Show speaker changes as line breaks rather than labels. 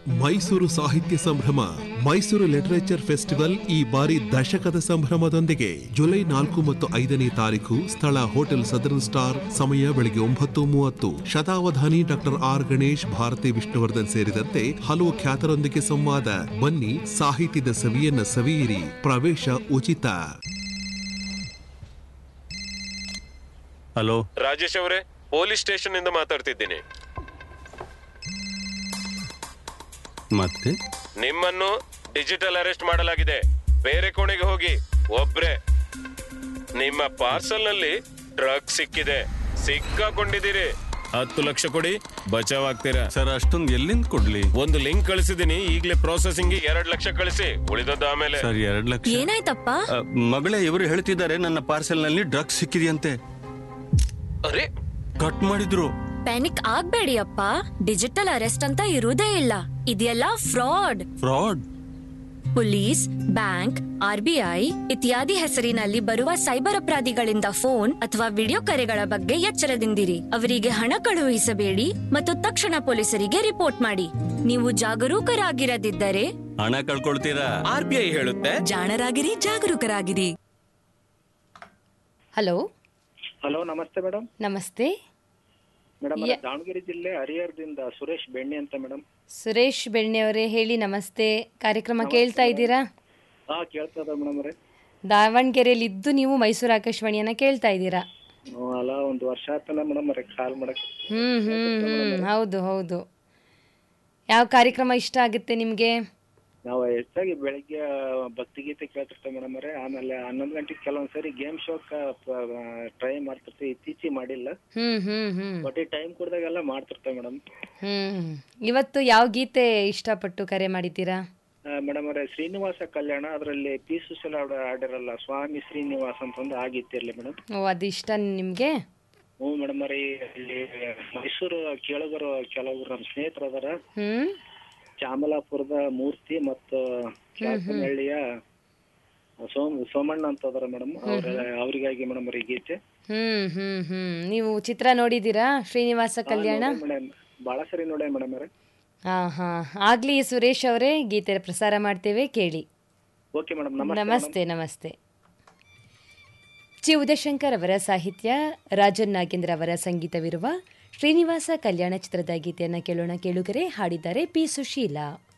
ಮೈಸೂರು ಸಾಹಿತ್ಯ ಸಂಭ್ರಮ Mysuru literature festival ಈ ಬಾರಿ ದಶಕದ ಸಂಭ್ರಮದೊಂದಿಗೆ ಜುಲೈ ನಾಲ್ಕು ಮತ್ತು ಐದನೇ ತಾರೀಕು ಸ್ಥಳ ಹೋಟೆಲ್ ಸದರ್ನ್ ಸ್ಟಾರ್ ಸಮಯ ಬೆಳಗ್ಗೆ ಒಂಬತ್ತು ಮೂವತ್ತು ಶತಾವಧಾನಿ ಡಾಕ್ಟರ್ ಆರ್ ಗಣೇಶ್ ಭಾರತಿ ವಿಷ್ಣುವರ್ಧನ್ ಸೇರಿದಂತೆ ಹಲವು ಖ್ಯಾತರೊಂದಿಗೆ ಸಂವಾದ ಬನ್ನಿ ಸಾಹಿತ್ಯದ ಸವಿಯನ್ನ ಸವಿಯಿರಿ ಪ್ರವೇಶ ಉಚಿತ
ಹಲೋ
ರಾಜೇಶ್ ಅವರೇ ಪೊಲೀಸ್ ಸ್ಟೇಷನ್ ಇಂದ ಮಾತಾಡ್ತಿದ್ದೀನಿ
ಮತ್ತೆ
ನಿಮ್ಮನ್ನು ಡಿಜಿಟಲ್ ಅರೆಸ್ಟ್ ಮಾಡಲಾಗಿದೆ ಬೇರೆ ಕೋಣೆಗೆ ಹೋಗಿ ಒಬ್ರೆ ನಿಮ್ಮ ಪಾರ್ಸಲ್ ನಲ್ಲಿ ಡ್ರಗ್ ಸಿಕ್ಕಿದೆ ಸಿಕ್ಕಾಕೊಂಡಿದ್ದೀರಿ ಹತ್ತು ಲಕ್ಷ ಕೊಡಿ ಬಚಾವ್ ಆಗ್ತೀರಾ
ಸರ್ ಅಷ್ಟೊಂದು ಎಲ್ಲಿಂದ ಕೊಡ್ಲಿ
ಒಂದು ಲಿಂಕ್ ಕಳಿಸಿದೀನಿ ಈಗಲೇ ಪ್ರೊಸೆಸಿಂಗ್ ಎರಡ್ ಲಕ್ಷ ಕಳಿಸಿ ಉಳಿದದ್ದು ಆಮೇಲೆ
ಸರ್ ಎರಡ್ ಲಕ್ಷ
ಏನಾಯ್ತಪ್ಪ
ಅ, ಮಗಳೇ ಇವರು ಹೇಳ್ತಿದ್ದಾರೆ ನನ್ನ ಪಾರ್ಸೆಲ್ ನಲ್ಲಿ ಡ್ರಗ್ಸ್ ಸಿಕ್ಕಿದೆಯಂತೆ
ಅರೆ
ಕಟ್ ಮಾಡಿದ್ರು
ಪ್ಯಾನಿಕ್ ಆಗ್ಬೇಡಿ ಅಪ್ಪ ಡಿಜಿಟಲ್ ಅರೆಸ್ಟ್ ಅಂತ ಇರುವುದೇ ಇಲ್ಲ ಇದೆಲ್ಲ fraud
fraud
police bank RBI ಇತ್ಯಾದಿ ಹೆಸರಿನಲ್ಲಿ ಬರುವ ಸೈಬರ್ ಅಪರಾಧಿಗಳಿಂದ ಫೋನ್ ಅಥವಾ ವಿಡಿಯೋ ಕರೆಗಳ ಬಗ್ಗೆ ಎಚ್ಚರದಿಂದಿರಿ ಅವರಿಗೆ ಹಣ ಕಳುಹಿಸಬೇಡಿ ಮತ್ತು ತಕ್ಷಣ ಪೊಲೀಸರಿಗೆ ರಿಪೋರ್ಟ್ ಮಾಡಿ ನೀವು ಜಾಗರೂಕರಾಗಿರದಿದ್ದರೆ
ಹಣ ಕಳ್ಕೊಳ್ತೀರಾ
ಆರ್ ಬಿ ಐ ಹೇಳುತ್ತೆ
ಜಾಣರಾಗಿರಿ ಜಾಗರೂಕರಾಗಿರಿ
ಹಲೋ
ಹಲೋ ನಮಸ್ತೆ ಮೇಡಮ್
ನಮಸ್ತೆ
ಮೇಡಮ್
ಯ-
ದಾವಣಗೆರೆ ಜಿಲ್ಲೆ ಹರಿಹರದಿಂದ ಸುರೇಶ್ ಬೆಣ್ಣೆ ಅಂತ ಮೇಡಮ್
ಸುರೇಶ್ ಬೆಣ್ಣೆಯವರೇ ಹೇಳಿ ನಮಸ್ತೆ ಕಾರ್ಯಕ್ರಮ ಕೇಳ್ತಾ ಇದ್ದೀರಾ
ಹಾ ಕೇಳ್ತದ ಮೇಡಮ್ ಅವರೇ
ದಾವಣಗೆರೆಯಲ್ಲಿ ಇದ್ದು ನೀವು ಮೈಸೂರು ಆಕಾಶವಾಣಿಯನ್ನ ಕೇಳ್ತಾ ಇದ್ದೀರಾ
ಅಲ್ಲ ಒಂದು ವರ್ಷ ಆತನ ಮೇಡಮ್ ಅವರೇ ಕಾಲ್ ಮಾಡಕ್
ಹ್ಮ್ ಹ್ಮ್ ಹ್ಮ್ ಹೌದು ಹೌದು ಯಾವ ಕಾರ್ಯಕ್ರಮ ಇಷ್ಟ ಆಗುತ್ತೆ ನಿಮ್ಗೆ
ನಾವು ಹೆಚ್ಚಾಗಿ ಬೆಳಿಗ್ಗೆ ಭಕ್ತಿಗೀತೆ ಕೇಳ್ತಿರ್ತೇವೆ ಮೇಡಮ್ ಅವರೇ ಆಮೇಲೆ ಹನ್ನೊಂದು ಗಂಟೆಗೆ ಕೆಲವೊಂದ್ಸರಿ ಗೇಮ್ ಶೋಕ್ ಟ್ರೈ ಮಾಡ್ತಿರ್ತೀವಿ ಇತ್ತೀಚೆಗೆ ಮಾಡಿಲ್ಲ
ಹ್ಮ್ ಹ್ಮ್ ಹ್ಮ್
ಬಟ್ ಈ ಟೈಮ್ ಕೊಡ್ದಾಗೆಲ್ಲ ಮಾಡ್ತಿರ್ತೇವೆ ಮೇಡಮ್
ಹ್ಮ್ ಇವತ್ತು ಯಾವ ಗೀತೆ ಇಷ್ಟಪಟ್ಟು ಕರೆ ಮಾಡಿದ್ದೀರಾ
ಮೇಡಮ್ ಅವರೇ ಶ್ರೀನಿವಾಸ ಕಲ್ಯಾಣ ಅದರಲ್ಲಿ ಪಿ ಸುಶೀಲ ಅವ್ರು ಆಡಿರಲ್ಲ ಸ್ವಾಮಿ ಶ್ರೀನಿವಾಸ ಅಂತಂದು ಆ ಗೀತೆ ಇರ್ಲಿ ಮೇಡಮ್
ಓ ಅದು ಇಷ್ಟ ನಿಮ್ಗೆ
ಹ್ಞೂ ಮೇಡಮ್ ಅವರೇ ಇಲ್ಲಿ ಮೈಸೂರು ಕೇಳುಗರು ಕೆಲವರು ನಮ್ಮ ಸ್ನೇಹಿತರು ಅದಾರ
ಹ್ಮ್
ಚಾಮಲಾಪುರದ ಮೂರ್ತಿ ಮತ್ತು ಕ್ಯಾಪನಹಳ್ಳಿಯ ಸೋಮ್ ಸೋಮಣ್ಣ ಅಂತ ಅದಾರ ಮೇಡಮ್ ಅವ್ರ ಅವರಿಗಾಗಿ ಮೇಡಮ್ ಈ ಗೀತೆ
ಹ್ಮ್ ಹ್ಮ್ ಹ್ಮ್ ನೀವು ಚಿತ್ರ ನೋಡಿದ್ದೀರಾ ಶ್ರೀನಿವಾಸ ಕಲ್ಯಾಣ
ಮೇಡಮ್ ಭಾಳ ಸರಿ ನೋಡಿ ಮೇಡಮ್ ಅವರೇ
ಹಾ ಹಾ ಆಗ್ಲಿ ಸುರೇಶ್ ಅವರೇ ಗೀತೆ ಪ್ರಸಾರ ಮಾಡ್ತೇವೆ ಕೇಳಿ
ಓಕೆ ಮೇಡಮ್ ನಮಸ್ತೆ
ನಮಸ್ತೆ ನಮಸ್ತೆ ಚಿ ಉದಯಶಂಕರ್ ಅವರ ಸಾಹಿತ್ಯ ರಾಜನ್ ನಾಗೇಂದ್ರ ಅವರ ಸಂಗೀತವಿರುವ ಶ್ರೀನಿವಾಸ ಕಲ್ಯಾಣ ಚಿತ್ರದ ಗೀತೆಯನ್ನು ಕೇಳೋಣ ಕೇಳುಗರೆ ಹಾಡಿದ್ದಾರೆ ಪಿ ಸುಶೀಲಾ